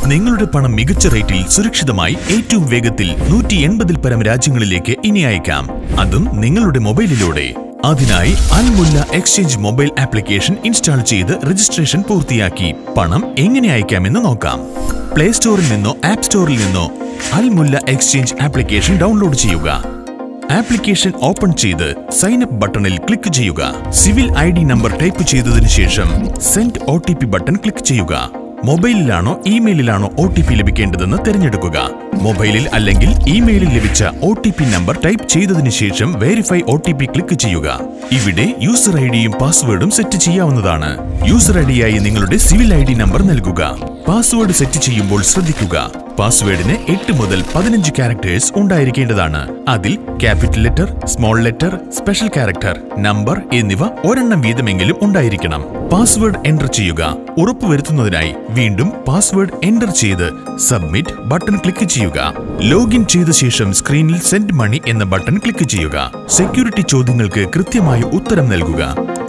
നിങ്ങളുടെ പണം മികച്ച റേറ്റിൽ സുരക്ഷിതമായി ഏറ്റവും വേഗത്തിൽ നൂറ്റി എൺപതിൽ പരം രാജ്യങ്ങളിലേക്ക് ഇനി അയക്കാം അതും നിങ്ങളുടെ മൊബൈലിലൂടെ അതിനായി Al Mulla exchange mobile application install ചെയ്ത് രജിസ്ട്രേഷൻ പൂർത്തിയാക്കി പണം എങ്ങനെ അയക്കാമെന്ന് നോക്കാം പ്ലേ സ്റ്റോറിൽ നിന്നോ ആപ്പ് സ്റ്റോറിൽ നിന്നോ അൽമുല്ല എക്സ്ചേഞ്ച് ആപ്ലിക്കേഷൻ ഡൗൺലോഡ് ചെയ്യുക ആപ്ലിക്കേഷൻ ഓപ്പൺ ചെയ്ത് സൈൻ അപ്പ് ബട്ടണിൽ ക്ലിക്ക് ചെയ്യുക civil I D number type ചെയ്തതിനു ശേഷം send O T P button click ചെയ്യുക മൊബൈലിലാണോ ഇമെയിലിലാണോ ഒ ടി പി ലഭിക്കേണ്ടതെന്ന് തിരഞ്ഞെടുക്കുക മൊബൈലിൽ അല്ലെങ്കിൽ ഇമെയിലിൽ ലഭിച്ച O T P number type ചെയ്തതിനു ശേഷം verify O T P click ചെയ്യുക ഇവിടെ യൂസർ ഐ ഡിയും പാസ്വേഡും സെറ്റ് ചെയ്യാവുന്നതാണ് യൂസർ ഐ ഡിയായി നിങ്ങളുടെ സിവിൽ ഐ ഡി നമ്പർ നൽകുക പാസ്വേഡ് സെറ്റ് ചെയ്യുമ്പോൾ ശ്രദ്ധിക്കുക പാസ്വേഡിന് എട്ട് മുതൽ പതിനഞ്ച് ക്യാരക്ടേഴ്സ് ഉണ്ടായിരിക്കേണ്ടതാണ് അതിൽ capital letter small letter special character number എന്നിവ ഒരെണ്ണം വീതമെങ്കിലും ഉണ്ടായിരിക്കണം പാസ്വേഡ് എൻ്റർ ചെയ്യുക ഉറപ്പുവരുത്തുന്നതിനായി വീണ്ടും പാസ്വേഡ് എൻ്റർ ചെയ്ത് സബ്മിറ്റ് ബട്ടൺ ക്ലിക്ക് ചെയ്യുക ലോഗിൻ ചെയ്ത ശേഷം സ്ക്രീനിൽ സെൻഡ് മണി എന്ന ബട്ടൺ ക്ലിക്ക് ചെയ്യുക സെക്യൂരിറ്റി ചോദ്യങ്ങൾക്ക് കൃത്യമായ ഉത്തരം നൽകുക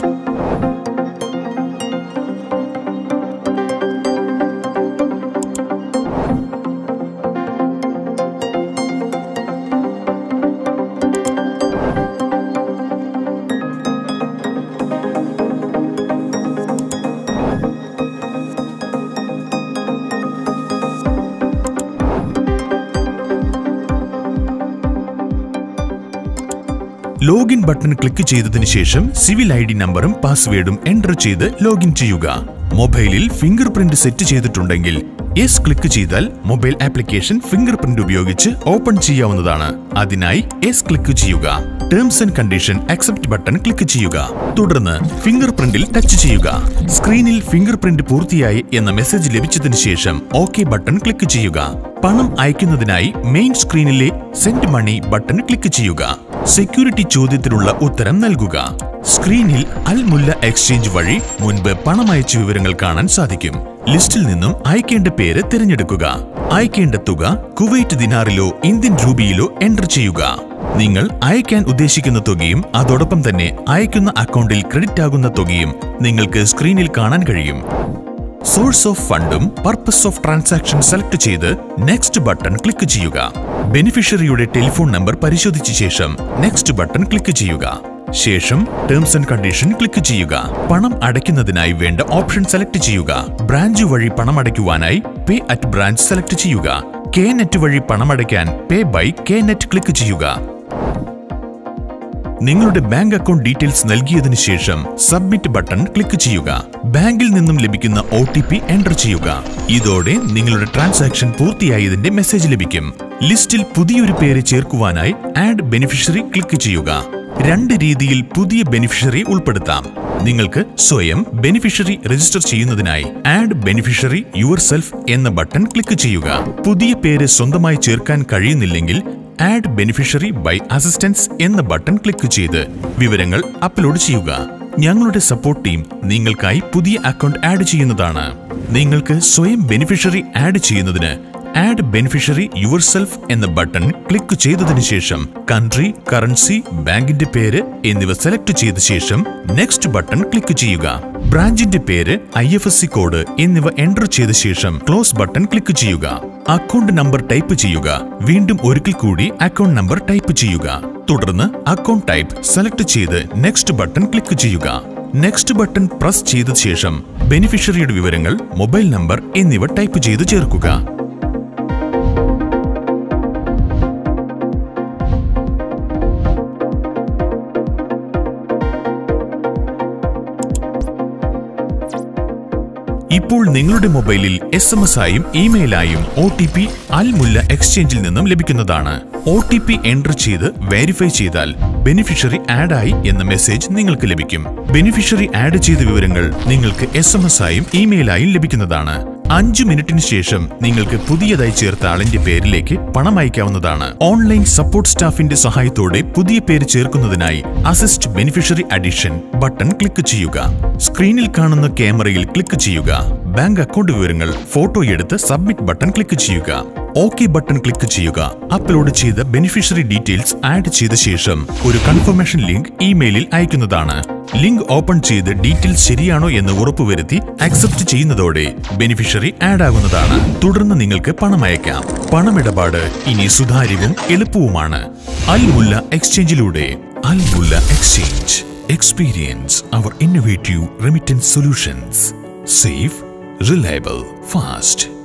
ലോഗിൻ ബട്ടൺ ക്ലിക്ക് ചെയ്തതിനു ശേഷം സിവിൽ ഐ ഡി നമ്പറും പാസ്വേഡും എൻ്റർ ചെയ്ത് ലോഗിൻ ചെയ്യുക മൊബൈലിൽ ഫിംഗർ പ്രിന്റ് സെറ്റ് ചെയ്തിട്ടുണ്ടെങ്കിൽ യെസ് ക്ലിക്ക് ചെയ്താൽ മൊബൈൽ ആപ്ലിക്കേഷൻ ഫിംഗർ പ്രിന്റ് ഉപയോഗിച്ച് ഓപ്പൺ ചെയ്യാവുന്നതാണ് അതിനായി യെസ് ക്ലിക്ക് ചെയ്യുക terms and condition accept button click ചെയ്യുക തുടർന്ന് ഫിംഗർ പ്രിന്റിൽ ടച്ച് ചെയ്യുക സ്ക്രീനിൽ ഫിംഗർ പ്രിന്റ് പൂർത്തിയായി എന്ന മെസ്സേജ് ലഭിച്ചതിനു ശേഷം ഓക്കെ ബട്ടൺ ക്ലിക്ക് ചെയ്യുക പണം അയക്കുന്നതിനായി മെയിൻ സ്ക്രീനിലെ സെൻഡ് മണി ബട്ടൺ ക്ലിക്ക് ചെയ്യുക സെക്യൂരിറ്റി ചോദ്യത്തിനുള്ള ഉത്തരം നൽകുക സ്ക്രീനിൽ അൽ മുല്ല എക്സ്ചേഞ്ച് വഴി മുൻപ് പണം അയച്ച വിവരങ്ങൾ കാണാൻ സാധിക്കും ലിസ്റ്റിൽ നിന്നും അയക്കേണ്ട പേര് തിരഞ്ഞെടുക്കുക അയക്കേണ്ട തുക കുവൈറ്റ് ദിനാറിലോ ഇന്ത്യൻ രൂപയിലോ എൻ്റർ ചെയ്യുക നിങ്ങൾ അയക്കാൻ ഉദ്ദേശിക്കുന്ന തുകയും അതോടൊപ്പം തന്നെ അയക്കുന്ന അക്കൗണ്ടിൽ ക്രെഡിറ്റ് ആകുന്ന തുകയും നിങ്ങൾക്ക് സ്ക്രീനിൽ കാണാൻ കഴിയും സോഴ്സ് ഓഫ് ഫണ്ടും പർപ്പസ് ഓഫ് ട്രാൻസാക്ഷൻ സെലക്ട് ചെയ്ത് നെക്സ്റ്റ് ബട്ടൺ ക്ലിക്ക് ചെയ്യുക ബെനിഫിഷ്യറിയുടെ ടെലിഫോൺ നമ്പർ പരിശോധിച്ച ശേഷം നെക്സ്റ്റ് ബട്ടൺ ക്ലിക്ക് ചെയ്യുക ശേഷം ടേംസ് ആൻഡ് കണ്ടീഷൻ ക്ലിക്ക് ചെയ്യുക പണം അടയ്ക്കുന്നതിനായി വേണ്ട ഓപ്ഷൻ സെലക്ട് ചെയ്യുക ബ്രാഞ്ച് വഴി പണം അടയ്ക്കുവാനായി പേ അറ്റ് ബ്രാഞ്ച് സെലക്ട് ചെയ്യുക കെ നെറ്റ് വഴി പണം അടയ്ക്കാൻ pay by K net click ചെയ്യുക നിങ്ങളുടെ ബാങ്ക് അക്കൗണ്ട് ഡീറ്റെയിൽസ് നൽകിയതിനു ശേഷം സബ്മിറ്റ് ബട്ടൺ ക്ലിക്ക് ചെയ്യുക ബാങ്കിൽ നിന്നും ലഭിക്കുന്ന ഒ ടി പി എൻ്റർ ചെയ്യുക ഇതോടെ നിങ്ങളുടെ ട്രാൻസാക്ഷൻ പൂർത്തിയായതിന്റെ മെസ്സേജ് ലഭിക്കും ലിസ്റ്റിൽ പുതിയൊരു പേര് ചേർക്കുവാനായി ആഡ് ബെനിഫിഷ്യറി ക്ലിക്ക് ചെയ്യുക രണ്ട് രീതിയിൽ പുതിയ ബെനിഫിഷ്യറി ഉൾപ്പെടുത്താം നിങ്ങൾക്ക് സ്വയം ബെനിഫിഷ്യറി രജിസ്റ്റർ ചെയ്യുന്നതിനായി ആഡ് ബെനിഫിഷ്യറി യുവർ സെൽഫ് എന്ന ബട്ടൺ ക്ലിക്ക് ചെയ്യുക പുതിയ പേര് സ്വന്തമായി ചേർക്കാൻ കഴിയുന്നില്ലെങ്കിൽ ആഡ് ബെനിഫിഷ്യറി ബൈ അസിസ്റ്റൻസ് എന്ന ബട്ടൺ ക്ലിക്ക് ചെയ്ത് വിവരങ്ങൾ അപ്ലോഡ് ചെയ്യുക ഞങ്ങളുടെ സപ്പോർട്ട് ടീം നിങ്ങൾക്കായി പുതിയ അക്കൗണ്ട് ആഡ് ചെയ്യുന്നതാണ് നിങ്ങൾക്ക് സ്വയം ബെനിഫിഷ്യറി ആഡ് ചെയ്യുന്നതിന് ആഡ് ബെനിഫിഷ്യറി യുവർ സെൽഫ് എന്ന ബട്ടൺ ക്ലിക്ക് ചെയ്തതിനു ശേഷം കൺട്രി കറൻസി ബാങ്കിന്റെ പേര് എന്നിവ സെലക്ട് ചെയ്ത ശേഷം നെക്സ്റ്റ് ബട്ടൺ ക്ലിക്ക് ചെയ്യുക ബ്രാഞ്ചിന്റെ പേര് I F S C code എന്നിവ എൻ്റർ ചെയ്ത ശേഷം ക്ലോസ് ബട്ടൺ ക്ലിക്ക് ചെയ്യുക അക്കൗണ്ട് നമ്പർ ടൈപ്പ് ചെയ്യുക വീണ്ടും ഒരിക്കൽ കൂടി അക്കൗണ്ട് നമ്പർ ടൈപ്പ് ചെയ്യുക തുടർന്ന് അക്കൗണ്ട് ടൈപ്പ് സെലക്ട് ചെയ്ത് നെക്സ്റ്റ് ബട്ടൺ ക്ലിക്ക് ചെയ്യുക നെക്സ്റ്റ് ബട്ടൺ പ്രസ് ചെയ്ത ശേഷം ബെനിഫിഷ്യറിയുടെ വിവരങ്ങൾ മൊബൈൽ നമ്പർ എന്നിവ ടൈപ്പ് ചെയ്ത് ചേർക്കുക ഇപ്പോൾ നിങ്ങളുടെ മൊബൈലിൽ എസ് എം എസ് ആയും ഇമെയിലായും ഒ ടി പി അൽമുല്ല എക്സ്ചേഞ്ചിൽ നിന്നും ലഭിക്കുന്നതാണ് ഒ ടി പി എൻ്റർ ചെയ്ത് വെരിഫൈ ചെയ്താൽ ബെനിഫിഷ്യറി ആഡ് ആയി എന്ന മെസ്സേജ് നിങ്ങൾക്ക് ലഭിക്കും ബെനിഫിഷ്യറി ആഡ് ചെയ്ത വിവരങ്ങൾ നിങ്ങൾക്ക് എസ് എം എസ് ആയും ഇമെയിലായും ലഭിക്കുന്നതാണ് അഞ്ചു മിനിറ്റിന് ശേഷം നിങ്ങൾക്ക് പുതിയതായി ചേർത്ത ആളിന്റെ പേരിലേക്ക് പണം അയക്കാവുന്നതാണ് ഓൺലൈൻ സപ്പോർട്ട് സ്റ്റാഫിന്റെ സഹായത്തോടെ പുതിയ പേര് ചേർക്കുന്നതിനായി assist beneficiary addition button click ചെയ്യുക സ്ക്രീനിൽ കാണുന്ന ക്യാമറയിൽ ക്ലിക്ക് ചെയ്യുക ബാങ്ക് അക്കൗണ്ട് വിവരങ്ങൾ ഫോട്ടോ എടുത്ത് സബ്മിറ്റ് ബട്ടൺ ക്ലിക്ക് ചെയ്യുക ഓക്കെ ബട്ടൺ ക്ലിക്ക് ചെയ്യുക അപ്ലോഡ് ചെയ്ത ബെനിഫിഷ്യറി ഡീറ്റെയിൽസ് ആഡ് ചെയ്ത ശേഷം ഒരു കൺഫർമേഷൻ ലിങ്ക് ഇമെയിലിൽ അയക്കുന്നതാണ് ലിങ്ക് ഓപ്പൺ ചെയ്ത് ഡീറ്റെയിൽസ് ശരിയാണോ എന്ന് ഉറപ്പുവരുത്തി അക്സെപ്റ്റ് ചെയ്യുന്നതോടെ ബെനിഫിഷ്യറി ആഡ് ആകുന്നതാണ് തുടർന്ന് നിങ്ങൾക്ക് പണം അയക്കാം പണമിടപാട് ഇനി സുതാര്യവും എളുപ്പവുമാണ് അൽ മുല്ല എക്സ്ചേഞ്ചിലൂടെ Al Mulla exchange experience our innovative remittance solutions safe reliable fast